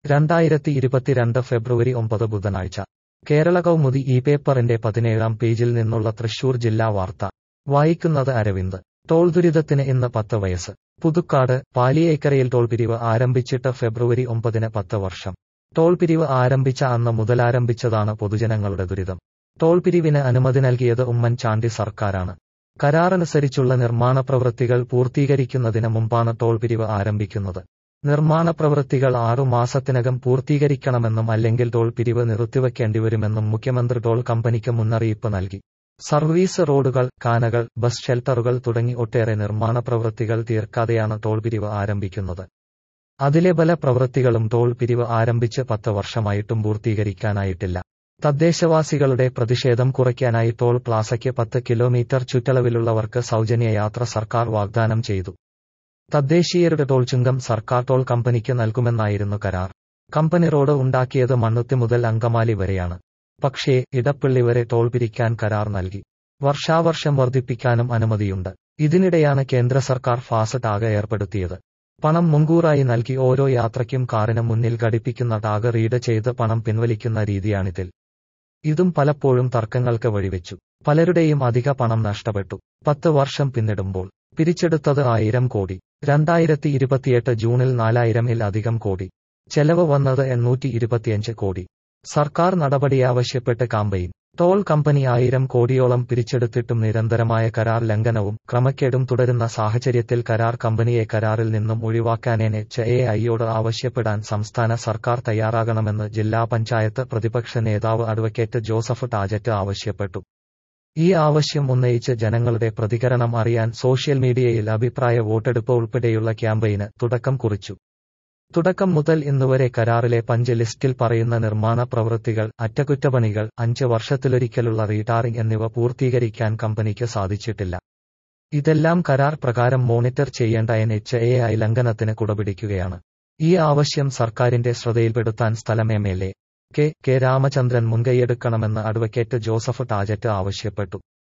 രണ്ടായിരത്തി ഇരുപത്തിരണ്ട് ഫെബ്രുവരി ഒമ്പത് ബുധനാഴ്ച കേരള കൗമുദി ഈ പേപ്പറിന്റെ പതിനേഴാം പേജിൽ നിന്നുള്ള തൃശൂർ ജില്ലാ വാർത്ത വായിക്കുന്നത് അരവിന്ദ് ടോൾ ദുരിതത്തിന് ഇന്ന് പത്ത് വയസ്സ് പുതുക്കാട് പാലിയേക്കരയിൽ ടോൾ പിരിവ് ആരംഭിച്ചിട്ട് ഫെബ്രുവരി ഒമ്പതിന് പത്ത് വർഷം ടോൾ പിരിവ് ആരംഭിച്ച അന്ന് മുതലാരംഭിച്ചതാണ് പൊതുജനങ്ങളുടെ ദുരിതം ടോൾ പിരിവിന് അനുമതി നൽകിയത് ഉമ്മൻചാണ്ടി സർക്കാരാണ് കരാറനുസരിച്ചുള്ള നിർമ്മാണ പ്രവൃത്തികൾ പൂർത്തീകരിക്കുന്നതിന് മുമ്പാണ് ടോൾ പിരിവ് ആരംഭിക്കുന്നത് നിർമ്മാണ പ്രവൃത്തികൾ ആറു മാസത്തിനകം പൂർത്തീകരിക്കണമെന്നും അല്ലെങ്കിൽ ടോൾ പിരിവ് നിർത്തിവെക്കേണ്ടിവരുമെന്നും മുഖ്യമന്ത്രി ടോൾ കമ്പനിക്ക് മുന്നറിയിപ്പ് നൽകി സർവീസ് റോഡുകൾ കാനകൾ ബസ് ഷെൽട്ടറുകൾ തുടങ്ങി ഒട്ടേറെ നിർമ്മാണ പ്രവൃത്തികൾ തീർക്കാതെയാണ് ടോൾ പിരിവ് ആരംഭിക്കുന്നത് അതിലെ പല പ്രവൃത്തികളും ടോൾ പിരിവ് ആരംഭിച്ച് പത്ത് വർഷമായിട്ടും പൂർത്തീകരിക്കാനായിട്ടില്ല തദ്ദേശവാസികളുടെ പ്രതിഷേധം കുറയ്ക്കാനായി ടോൾ പ്ലാസയ്ക്ക് പത്ത് കിലോമീറ്റർ ചുറ്റളവിലുള്ളവർക്ക് സൗജന്യ യാത്ര സർക്കാർ വാഗ്ദാനം ചെയ്തു തദ്ദേശീയരുടെ ടോൾ ചുങ്കം സർക്കാർ ടോൾ കമ്പനിക്ക് നൽകുമെന്നായിരുന്നു കരാർ കമ്പനി റോഡ് ഉണ്ടാക്കിയത് മണ്ണുത്തി മുതൽ അങ്കമാലി വരെയാണ് പക്ഷേ ഇടപ്പള്ളി വരെ ടോൾ പിരിക്കാൻ കരാർ നൽകി വർഷാവർഷം വർദ്ധിപ്പിക്കാനും അനുമതിയുണ്ട് ഇതിനിടെയാണ് കേന്ദ്ര സർക്കാർ ഫാസ്റ്റ് ടാഗ് ഏർപ്പെടുത്തിയത് പണം മുൻകൂറായി നൽകി ഓരോ യാത്രയ്ക്കും കാറിന് മുന്നിൽ ഘടിപ്പിക്കുന്ന ടാഗ് റീഡ് ചെയ്ത് പണം പിൻവലിക്കുന്ന രീതിയാണിതിൽ ഇതും പലപ്പോഴും തർക്കങ്ങൾക്ക് വഴിവെച്ചു പലരുടെയും അധിക പണം നഷ്ടപ്പെട്ടു പത്ത് വർഷം പിന്നിടുമ്പോൾ പിരിച്ചെടുത്തത് ആയിരം കോടി രണ്ടായിരത്തി ഇരുപത്തിയെട്ട് ജൂണിൽ നാലായിരമിൽ അധികം കോടി ചെലവ് വന്നത് എണ്ണൂറ്റി ഇരുപത്തിയഞ്ച് കോടി സർക്കാർ നടപടിയാവശ്യപ്പെട്ട് കാമ്പയിൻ ടോൾ കമ്പനി ആയിരം കോടിയോളം പിരിച്ചെടുത്തിട്ടും നിരന്തരമായ കരാർ ലംഘനവും ക്രമക്കേടും തുടരുന്ന സാഹചര്യത്തിൽ കരാർ കമ്പനിയെ കരാറിൽ നിന്നും ഒഴിവാക്കാൻ എൻ എച്ച് എ ഐയോട് ആവശ്യപ്പെടാൻ സംസ്ഥാന സർക്കാർ തയ്യാറാകണമെന്ന് ജില്ലാ പഞ്ചായത്ത് പ്രതിപക്ഷ നേതാവ് അഡ്വക്കേറ്റ് ജോസഫ് ടാജറ്റ് ആവശ്യപ്പെട്ടു ഈ ആവശ്യം ഉന്നയിച്ച് ജനങ്ങളുടെ പ്രതികരണം അറിയാൻ സോഷ്യൽ മീഡിയയിൽ അഭിപ്രായ വോട്ടെടുപ്പ് ഉൾപ്പെടെയുള്ള ക്യാമ്പയിന് തുടക്കം കുറിച്ചു തുടക്കം മുതൽ ഇന്നുവരെ കരാറിലെ പഞ്ച് ലിസ്റ്റിൽ പറയുന്ന നിർമ്മാണ പ്രവൃത്തികൾ അറ്റകുറ്റപ്പണികൾ അഞ്ച് വർഷത്തിലൊരിക്കലുള്ള റീടാറിംഗ് എന്നിവ പൂർത്തീകരിക്കാൻ കമ്പനിക്ക് സാധിച്ചിട്ടില്ല ഇതെല്ലാം കരാർ പ്രകാരം മോണിറ്റർ ചെയ്യേണ്ട എൻ എച്ച് എ ഐ ലംഘനത്തിന് കുടപിടിക്കുകയാണ് ഈ ആവശ്യം സർക്കാരിന്റെ ശ്രദ്ധയിൽപ്പെടുത്താൻ സ്ഥലം M L A K K Ramachandran മുൻകൈയെടുക്കണമെന്ന് അഡ്വക്കേറ്റ് ജോസഫ് ടാജറ്റ് ആവശ്യപ്പെട്ടു